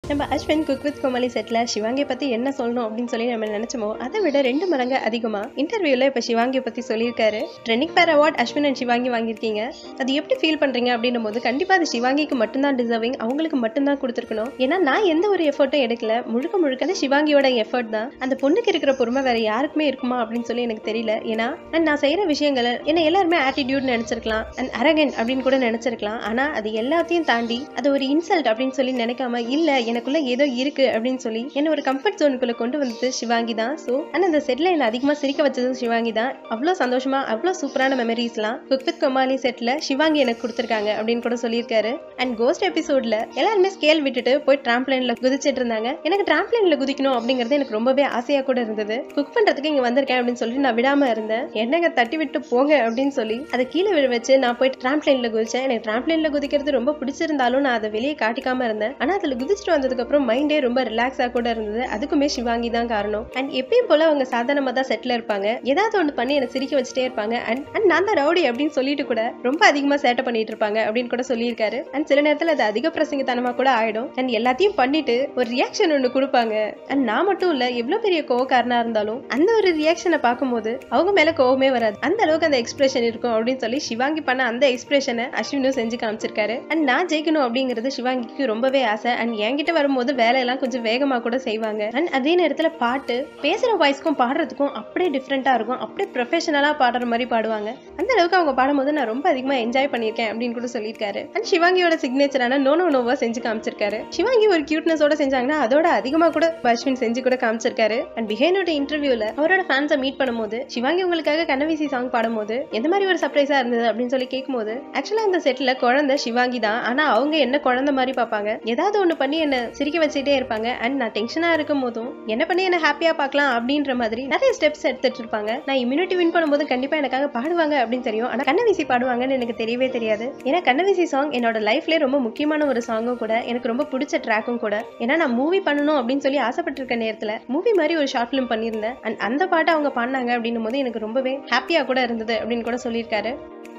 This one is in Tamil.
நம்ம அஸ்வின் குக் வித் கோமாளி செட்ல சிவாங்கியை பத்தி என்ன சொல்லணும் அப்படின்னு சொல்லி நம்ம நினைச்சோமோ அதை விட ரெண்டு மடங்கு அதிகமா இன்டர்வியூல இப்ப சிவாங்கியை பத்தி சொல்லியிருக்காரு ட்ரெண்டிங் பேர் அவார்ட் அஸ்வின் அண்ட் சிவாங்கி வாங்கியிருக்கீங்க அது எப்படி ஃபீல் பண்றீங்க அப்படின்னும் போது கண்டிப்பா அது சிவாங்கிக்கு மட்டும்தான் டிசர்விங் அவங்களுக்கு மட்டும்தான் கொடுத்துருக்கணும் ஏன்னா நான் எந்த ஒரு எஃபர்ட்டும் எடுக்கல முழுக்க முழுக்க அது சிவாங்கியோட எஃபர்ட் தான் அந்த பொண்ணுக்கு இருக்கிற பொறுமை வேற யாருக்குமே இருக்குமா அப்படின்னு சொல்லி எனக்கு தெரியல ஏன்னா and நான் செய்யற விஷயங்களை என்ன எல்லாருமே ஆட்டிடியூட் நினைச்சிருக்கலாம் அண்ட் அரகன் அப்படின்னு கூட நினைச்சிருக்கலாம் ஆனா அது எல்லாத்தையும் தாண்டி அது ஒரு இன்சல்ட் அப்படின்னு சொல்லி நினைக்காம இல்ல எனக்குள்ள ஏதோ இருக்கு அப்படின்னு சொல்லி என்ன ஒரு கம்ஃபர்ட் ஜோனுக்குள்ள கொண்டு வந்தது சிவாங்கி தான் ஸோ ஆனா அந்த செட்ல என்ன அதிகமா சிரிக்க வச்சதும் சிவாங்கி தான் அவ்வளோ சந்தோஷமா அவ்வளோ சூப்பரான மெமரிஸ்லாம் குக் வித் கொமாலி செட்ல சிவாங்கி எனக்கு கொடுத்துருக்காங்க அப்படின்னு கூட சொல்லியிருக்காரு அண்ட் கோஸ்ட் எபிசோட்ல எல்லாருமே ஸ்கேல் விட்டுட்டு போய் டிராம்ப்ளைன்ல குதிச்சிட்டு இருந்தாங்க எனக்கு டிராம்ப்ளைன்ல குதிக்கணும் அப்படிங்கிறது எனக்கு ரொம்பவே ஆசையா கூட இருந்தது குக் பண்றதுக்கு இங்க வந்திருக்கேன் அப்படின்னு சொல்லி நான் விடாம இருந்தேன் என்னங்க தட்டி விட்டு போங்க அப்படின்னு சொல்லி அதை கீழே விழ வச்சு நான் போய் டிராம்ப்ளைன்ல குதிச்சேன் எனக்கு டிராம்ப்ளைன்ல குதிக்கிறது ரொம்ப பிடிச்சிருந்தாலும் நான் அதை வெளியே காட்டிக்காம இருந்தேன் ஆனா அதுல குதிச்சுட்டு வந்ததுக்கு அப்புறம் மைண்டே ரொம்ப ரிலாக்ஸா கூட இருந்தது அதுக்குமே சிவாங்கி தான் காரணம் அண்ட் எப்பயும் போல அவங்க சாதாரணமா தான் செட்டில் இருப்பாங்க ஏதாவது ஒன்று பண்ணி எனக்கு சிரிக்க வச்சுட்டே இருப்பாங்க அண்ட் அண்ட் நான் தான் ரவுடி அப்படின்னு சொல்லிட்டு கூட ரொம்ப அதிகமா சேட்டை பண்ணிட்டு இருப்பாங்க அப்படின்னு கூட சொல்லியிருக்காரு அண்ட் சில நேரத்துல அது அதிக பிரசங்கத்தனமா கூட ஆயிடும் அண்ட் எல்லாத்தையும் பண்ணிட்டு ஒரு ரியாக்ஷன் ஒன்று கொடுப்பாங்க அண்ட் நான் மட்டும் இல்ல எவ்வளவு பெரிய கோவக்காரனா இருந்தாலும் அந்த ஒரு ரியாக்ஷனை பார்க்கும்போது அவங்க மேல கோவமே வராது அந்த அளவுக்கு அந்த எக்ஸ்பிரஷன் இருக்கும் அப்படின்னு சொல்லி சிவாங்கி பண்ண அந்த எக்ஸ்பிரஷனை அஸ்வினும் செஞ்சு காமிச்சிருக்காரு அண்ட் நான் ஜெயிக்கணும் அப்படிங்கிறது சிவாங்கிக்கு ரொம்பவே ஆசை அண்ட் என்கிட்ட வரும்போது வேலையெல்லாம் கொஞ்சம் வேகமா கூட செய்வாங்க அண்ட் அதே நேரத்துல பாட்டு பேசுற வாய்ஸ்க்கும் பாடுறதுக்கும் அப்படியே டிஃப்ரெண்டா இருக்கும் அப்படியே ப்ரொஃபஷனலா பாடுற மாதிரி பாடுவாங்க அந்த அளவுக்கு அவங்க பாடும்போது நான் ரொம்ப அதிகமா என்ஜாய் பண்ணியிருக்கேன் அப்படின்னு கூட சொல்லியிருக்காரு அண்ட் சிவாங்கியோட சிக்னேச்சரான நோ நோ நோவா செஞ்சு காமிச்சிருக்காரு சிவாங்கி ஒரு கியூட்னஸோட செஞ்சாங்கன்னா அதோட அதிகமா கூட அஸ்வின் செஞ்சு கூட காமிச்சிருக்காரு அண்ட் பிஹைனோட இன்டர்வியூல அவரோட ஃபேன்ஸை மீட் பண்ணும்போது சிவாங்கி உங்களுக்காக கண்ணவீசி சாங் பாடும்போது எந்த மாதிரி ஒரு சர்ப்ரைஸா இருந்தது அப்படின்னு சொல்லி கேட்கும்போது ஆக்சுவலா இந்த செட்ல குழந்தை சிவாங்கி தான் ஆனா அவங்க என்ன குழந்தை மாதிரி பார்ப்பாங்க ஏதாவது ஒண்ணு பண்ணி என்ன சிரிக்க வச்சுட்டே இருப்பாங்க அண்ட் நான் டென்ஷனா இருக்கும் போதும் என்ன பண்ணி என்ன ஹாப்பியா பார்க்கலாம் அப்படின்ற மாதிரி நிறைய ஸ்டெப்ஸ் எடுத்துட்டு இருப்பாங்க நான் இம்யூனிட்டி வின் பண்ணும்போது கண்டிப்பா எனக்காக பாடுவாங்க அப்படின்னு தெரியும் ஆனா கண்ணவீசி பாடுவாங்கன்னு எனக்கு தெரியவே தெரியாது ஏன்னா கண்ணவீசி சாங் என்னோட லைஃப்ல ரொம்ப முக்கியமான ஒரு சாங்கும் கூட எனக்கு ரொம்ப பிடிச்ச ட்ராக்கும் கூட ஏன்னா நான் மூவி பண்ணணும் அப்படின்னு சொல்லி ஆசைப்பட்டிருக்க நேரத்துல மூவி மாதிரி ஒரு ஷார்ட் ஃபிலிம் பண்ணியிருந்தேன் அண்ட் அந்த பாட்டை அவங்க பாடினாங்க அப்படின்னும் போது எனக்கு ரொம்பவே ஹாப்பியா கூட இருந்தது அப்படின்னு கூட சொல்லியிருக்காரு